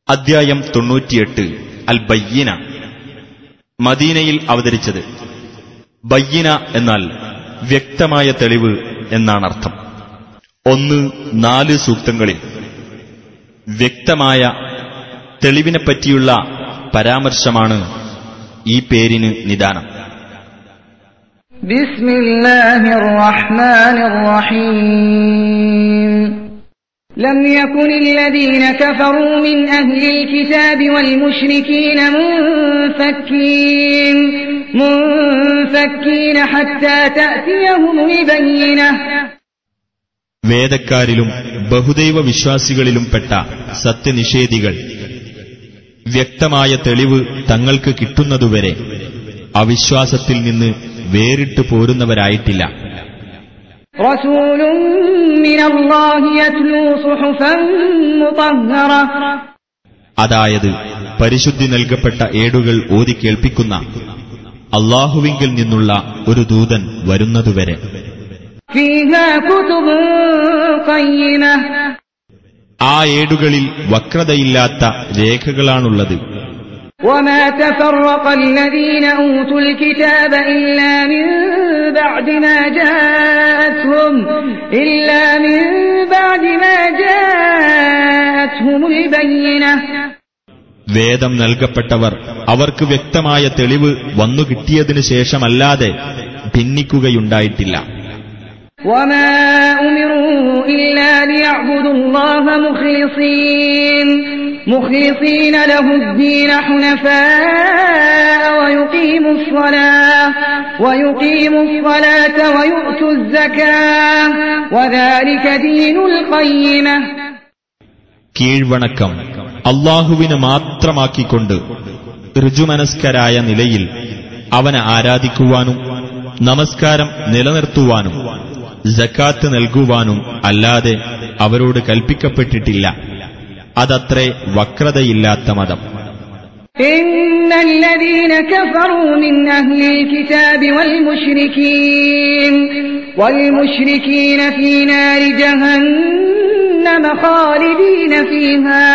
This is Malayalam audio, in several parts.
അദ്ധ്യായം തൊണ്ണൂറ്റിയെട്ട് അൽ ബയ്യന മദീനയിൽ അവതരിച്ചത് ബയ്യന എന്നാൽ വ്യക്തമായ തെളിവ് എന്നാണർത്ഥം ഒന്ന് നാല് സൂക്തങ്ങളിൽ വ്യക്തമായ തെളിവിനെപ്പറ്റിയുള്ള പരാമർശമാണ് ഈ പേരിന് നിദാനം بسم الله الرحمن الرحيم لم يكن الذين كفروا من أهل الكتاب والمشركين منفكين منفكين حتى تأتيهم البينة വേദക്കാരിലും ബഹുദൈവ വിശ്വാസികളിലും പെട്ട സത്യനിഷേധികൾ വ്യക്തമായ തെളിവ് തങ്ങൾക്ക് കിട്ടുന്നതുവരെ അവിശ്വാസത്തിൽ നിന്ന് വേറിട്ടു പോരുന്നവരായിട്ടില്ല رسول من الله يتلو صحفا مطهرة അതായത് പരിശുദ്ധി നൽകപ്പെട്ട ഏടുകൾ ഓതി കേൾപ്പിക്കുന്ന അള്ളാഹുവിങ്കിൽ നിന്നുള്ള ഒരു ദൂതൻ വരുന്നതുവരെ فيها كتب قيمة ആ ഏടുകളിൽ വക്രതയില്ലാത്ത രേഖകളാണുള്ളത് وما تفرق الذين أوتوا الكتاب إلا من بعد ما جاءتهم إلا من بعد ما جاءتهم البينة വേദം നൽകപ്പെട്ടവർ അവർക്ക് വ്യക്തമായ തെളിവ് വന്നു കിട്ടിയതിനു ശേഷമല്ലാതെ ഭിന്നിക്കുകയുണ്ടായിട്ടില്ല وما أمروا إلا ليعبدوا الله مخلصين مخلصين له الدين حنفاء ويقيموا الصلاة ويقيموا الصلاة ويؤتوا الزكاة وذلك دين القيمة കീഴ്വണക്കം അള്ളാഹുവിന് മാത്രമാക്കിക്കൊണ്ട് ഋജുമനസ്കരായ നിലയിൽ അവനെ ആരാധിക്കുവാനും നമസ്കാരം നിലനിർത്തുവാനും ജക്കാത്ത് നൽകുവാനും അല്ലാതെ അവരോട് കൽപ്പിക്കപ്പെട്ടിട്ടില്ല അതത്രേ വക്രതയില്ലാത്ത മതം إن الذين كفروا من أهل الكتاب والمشركين والمشركين في نار جهنم خالدين فيها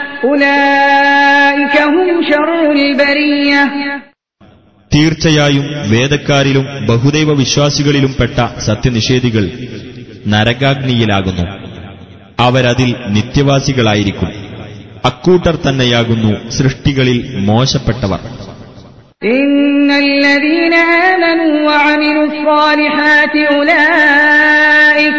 أولئك هم شر البرية തീർച്ചയായും വേദക്കാരിലും ബഹുദൈവ വിശ്വാസികളിലും പെട്ട സത്യനിഷേധികൾ നരകാഗ്നിയിലാകുന്നു അവരതിൽ നിത്യവാസികളായിരിക്കും അക്കൂട്ടർ തന്നെയാകുന്നു സൃഷ്ടികളിൽ മോശപ്പെട്ടവർ إن الذين آمنوا وعملوا الصالحات أولئك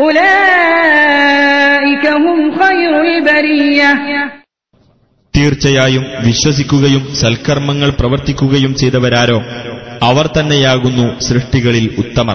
أولئك هم خير البرية തീർച്ചയായും വിശ്വസിക്കുകയും സൽക്കർമ്മങ്ങൾ പ്രവർത്തിക്കുകയും ചെയ്തവരാരോ അവർ തന്നെയാകുന്നു സൃഷ്ടികളിൽ ഉത്തമർ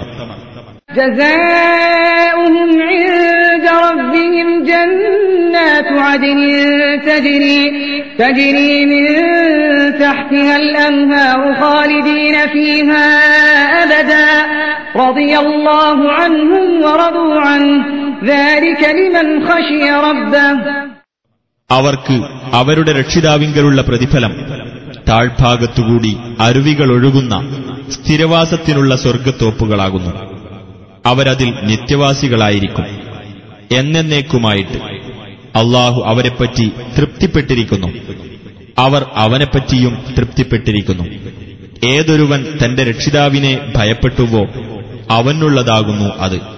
جزاؤهم عند ربهم جنات عدن تجري تجري من تحتها الأنهار خالدين فيها أبدا رضي الله عنهم ورضوا عنه ذلك لمن خشي ربه അവർക്ക് അവരുടെ രക്ഷിതാവിങ്കലുള്ള പ്രതിഫലം താഴ്ഭാഗത്തുകൂടി അരുവികൾ ഒഴുകുന്ന സ്ഥിരവാസത്തിനുള്ള സ്വർഗത്തോപ്പുകളാകുന്നു അവരതിൽ നിത്യവാസികളായിരിക്കും എന്നേക്കുമായിട്ട് അള്ളാഹു അവരെപ്പറ്റി തൃപ്തിപ്പെട്ടിരിക്കുന്നു അവർ അവനെപ്പറ്റിയും തൃപ്തിപ്പെട്ടിരിക്കുന്നു ഏതൊരുവൻ തന്റെ രക്ഷിതാവിനെ ഭയപ്പെട്ടുവോ അവനുള്ളതാകുന്നു അത്